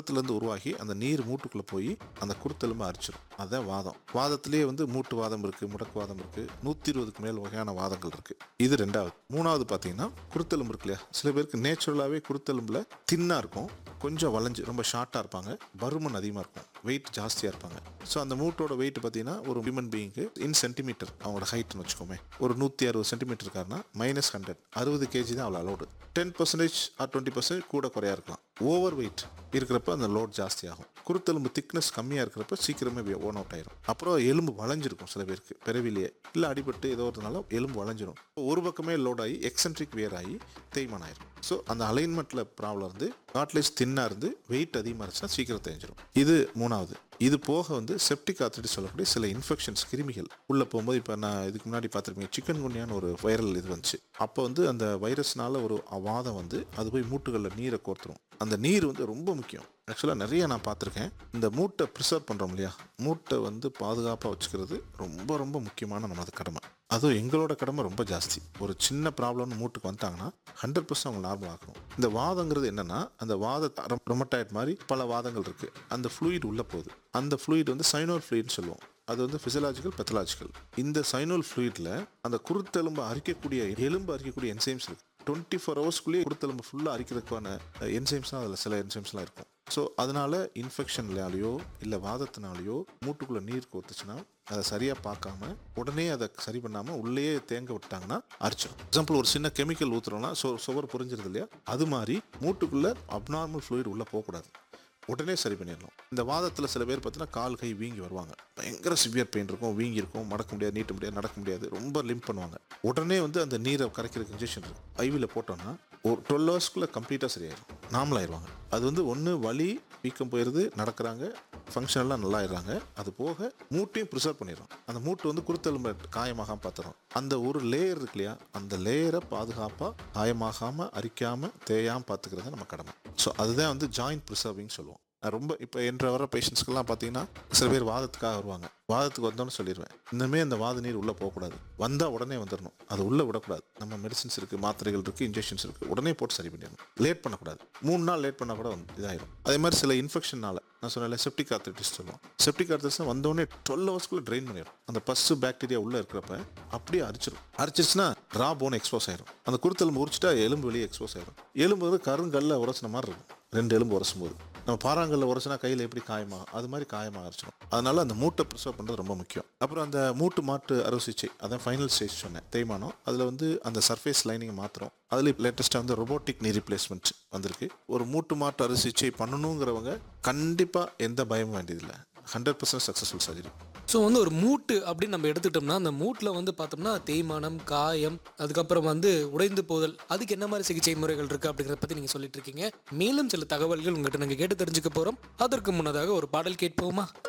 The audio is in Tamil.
வாதத்திலேருந்து உருவாகி அந்த நீர் மூட்டுக்குள்ளே போய் அந்த குருத்தெலும்பை அரிச்சிடும் அதுதான் வாதம் வாதத்திலேயே வந்து மூட்டு வாதம் இருக்குது முடக்குவாதம் இருக்குது நூற்றி இருபதுக்கு மேல் வகையான வாதங்கள் இருக்குது இது ரெண்டாவது மூணாவது பார்த்தீங்கன்னா குருத்தெலும்பு இருக்கு இல்லையா சில பேருக்கு நேச்சுரலாகவே குருத்தெலும்பில் தின்னாக இருக்கும் கொஞ்சம் வளைஞ்சு ரொம்ப ஷார்ட்டாக இருப்பாங்க பருமன் அதிகமாக இருக்கும் வெயிட் ஜாஸ்தியாக இருப்பாங்க ஸோ அந்த மூட்டோட வெயிட் பார்த்தீங்கன்னா ஒரு ஹியூமன் பீயிங்க்கு இன் சென்டிமீட்டர் அவங்களோட ஹைட்னு வச்சுக்கோமே ஒரு நூற்றி அறுபது சென்டிமீட்டர் இருக்காருன்னா மைனஸ் ஹண்ட்ரட் அறுபது கேஜி தான் அவ்வளோ allowed ten percentage or twenty percentage கூட குறையா இருக்கலாம் ஓவர் வெயிட் இருக்கிறப்ப அந்த லோட் ஜாஸ்தி ஆகும் குருத்தெலும்பு திக்னஸ் கம்மியாக இருக்கிறப்ப சீக்கிரமே ஓன் அவுட் ஆயிரும் அப்புறம் எலும்பு வளைஞ்சிருக்கும் சில பேருக்கு பிறவிலேயே இல்லை அடிபட்டு ஏதோ ஒருனால எலும்பு வளைஞ்சிரும் ஒரு பக்கமே லோட் ஆகி எக்ஸென்ட்ரிக் வேர் ஆகி தேய்மானம் ஆயிரும் ஸோ அந்த அலைன்மெண்ட்டில் ப்ராப்ளம் இருந்து காட்லேஜ் தின்னாக இருந்து வெயிட் அதிகமாக இருந்துச்சுன்னா சீக்கிரம் தேஞ்சிரும் இது மூணாவது இது போக வந்து செப்டிக் ஆத்திட்டு சொல்லக்கூடிய சில இன்ஃபெக்ஷன்ஸ் கிருமிகள் உள்ளே போகும்போது இப்போ நான் இதுக்கு முன்னாடி பார்த்துருப்பீங்க சிக்கன் குன்யான்னு ஒரு வைரல் இது வந்துச்சு அப்போ வந்து அந்த வைரஸ்னால ஒரு வாதம் வந்து அது போய் மூட்டுகளில் நீரை கோர்த்துரும் அந்த நீர் வந்து ரொம்ப முக்கியம் ஆக்சுவலாக நிறைய நான் பார்த்துருக்கேன் இந்த மூட்டை ப்ரிசர்வ் பண்ணுறோம் இல்லையா மூட்டை வந்து பாதுகாப்பாக வச்சுக்கிறது ரொம்ப ரொம்ப முக்கியமான நமது கடமை அதுவும் எங்களோட கடமை ரொம்ப ஜாஸ்தி ஒரு சின்ன ப்ராப்ளம்னு மூட்டுக்கு வந்துட்டாங்கன்னா ஹண்ட்ரட் பர்சன்ட் அவங்க நார்மல் ஆக்கணும் இந்த வாதங்கிறது என்னன்னா அந்த வாத ரொமட்டாய்ட் மாதிரி பல வாதங்கள் இருக்குது அந்த ஃப்ளூயிட் உள்ளே போகுது அந்த ஃப்ளூயிட் வந்து சைனோல் ஃப்ளூயிட்னு சொல்லுவோம் அது வந்து ஃபிசியலாஜிக்கல் பெத்தலாஜிக்கல் இந்த சைனோல் ஃப்ளூயிட்ல அந்த குருத்தெலும்பு அரிக்கக்கூடிய எலும்பு அரிக்கக்கூடிய என்சைம்ஸ் இருக்கு டுவெண்ட்டி ஃபோர் ஹவர்ஸ்க்குள்ளேயே குருத்தெலும்பு ஃபுல்லாக அரிக்கிறதுக்கான என்சைம்ஸ்லாம் அதில் சில என்சைம்ஸ்லாம் இருக்கும் ஸோ அதனால இன்ஃபெக்ஷன்லாலேயோ இல்லை வாதத்தினாலேயோ மூட்டுக்குள்ளே நீர் கோத்துச்சுன்னா அதை சரியாக பார்க்காம உடனே அதை சரி பண்ணாமல் உள்ளேயே தேங்க விட்டாங்கன்னா அரிச்சிடும் எக்ஸாம்பிள் ஒரு சின்ன கெமிக்கல் ஊற்றுறோம்னா சோ சுவர் புரிஞ்சிருது இல்லையா அது மாதிரி மூட்டுக்குள்ளே அப்நார்மல் ஃப்ளூயிட் உள்ளே போகக்கூடாது உடனே சரி பண்ணிடலாம் இந்த வாதத்தில் சில பேர் பார்த்தீங்கன்னா கால் கை வீங்கி வருவாங்க பயங்கர சிவியர் பெயின் இருக்கும் வீங்கி இருக்கும் மடக்க முடியாது நீட்ட முடியாது நடக்க முடியாது ரொம்ப லிம்ப் பண்ணுவாங்க உடனே வந்து அந்த நீரை கரைக்கிறதுக்கு இன்ஜெக்ஷன் இருக்கு ஐவியில் போட்டோம்னா ஒரு டுவெல் ஹவர்ஸ்க்குள்ளே கம்ப்ளீட்டாக சரியாயிடும் நார்மல் ஆயிடுவாங்க அது வந்து ஒன்று வலி வீக்கம் போயிடுது நடக்கிறாங்க ஃபங்க்ஷனெல்லாம் நல்லா ஆயிடுறாங்க அது போக மூட்டையும் ப்ரிசர்வ் பண்ணிடும் அந்த மூட்டு வந்து குருத்தெலும்பு காயமாகாம பார்த்துரும் அந்த ஒரு லேயர் இருக்கு இல்லையா அந்த லேயரை பாதுகாப்பாக காயமாகாமல் அரிக்காமல் தேயாமல் பார்த்துக்கிறது நம்ம கடமை ஸோ அதுதான் வந்து ஜாயிண்ட் ப்ரிசர்விங் சொல்லுவோம் நான் ரொம்ப இப்போ என்ற வர பேஷண்ட்ஸ்க்கெல்லாம் பார்த்தீங்கன்னா சில பேர் வாதத்துக்காக வருவாங்க வாதத்துக்கு வந்தோன்னு சொல்லிடுவேன் இன்னுமே அந்த வாத நீர் உள்ளே போகக்கூடாது வந்தால் உடனே வந்துடணும் அது உள்ளே விடக்கூடாது நம்ம மெடிசின்ஸ் இருக்குது மாத்திரைகள் இருக்குது இன்ஜெக்ஷன்ஸ் இருக்குது உடனே போட்டு சரி பண்ணிடணும் லேட் பண்ணக்கூடாது மூணு நாள் லேட் பண்ணால் கூட வந்து இதாயிரும் அதே மாதிரி சில இன்ஃபெக்ஷனால நான் சொன்னேன் செப்டிக் ஆர்த்திட்டிஸ் சொல்லுவோம் செப்டிக் ஆர்த்திஸ் வந்தோடனே டுவெல் ஹவர்ஸ்க்குள்ளே ட்ரெயின் பண்ணிடும் அந்த பஸ்ஸு பாக்டீரியா உள்ளே இருக்கிறப்ப அப்படியே அரிச்சிடும் அரிச்சிருச்சுன்னா ரா போன் எக்ஸ்போஸ் ஆயிரும் அந்த குருத்தெலும்பு உரிச்சிட்டா எலும்பு வெளியே எக்ஸ்போஸ் ஆயிரும் எலும்பு வந்து கருங்கல்ல உரசின மாதிரி இருக்கும் ரெண்டு எலும்பு உரசும் போது நம்ம பாறாங்கல்ல உரசினா கையில் எப்படி காயமா அது மாதிரி காயமாக அரைச்சிடும் அதனால அந்த மூட்டை ப்ரிசர்வ் பண்ணுறது ரொம்ப முக்கியம் அப்புறம் அந்த மூட்டு மாட்டு அறுவை சிகிச்சை அதான் ஃபைனல் ஸ்டேஜ் சொன்னேன் தேய்மானம் அதில் வந்து அந்த சர்ஃபேஸ் லைனிங்கை மாற்றுறோம் அதில் லேட்டஸ்ட்டாக வந்து ரொபோட்டிக் நீ ரீப்ளேஸ்மெண்ட் வந்திருக்கு ஒரு மூட்டு மாட்டு அறுவை சிகிச்சை பண்ணணுங்கிறவங்க கண்டிப்பாக எந்த பயமும் வேண்டியதில்லை hundred percent successful surgery so வந்து ஒரு மூட்டு அப்படின்னு நம்ம எடுத்துட்டோம்னா அந்த மூட்டில் வந்து பார்த்தோம்னா தேய்மானம் காயம் அதுக்கப்புறம் வந்து உடைந்து போதல் அதுக்கு என்ன மாதிரி சிகிச்சை முறைகள் இருக்குது அப்படிங்கிறத பற்றி நீங்கள் சொல்லிட்டு இருக்கீங்க மேலும் சில தகவல்கள் உங்கள்கிட்ட நாங்கள் கேட்டு தெரிஞ்சுக்க போகிறோம் அதற்கு முன்னதாக ஒரு பாடல் கேட்போமா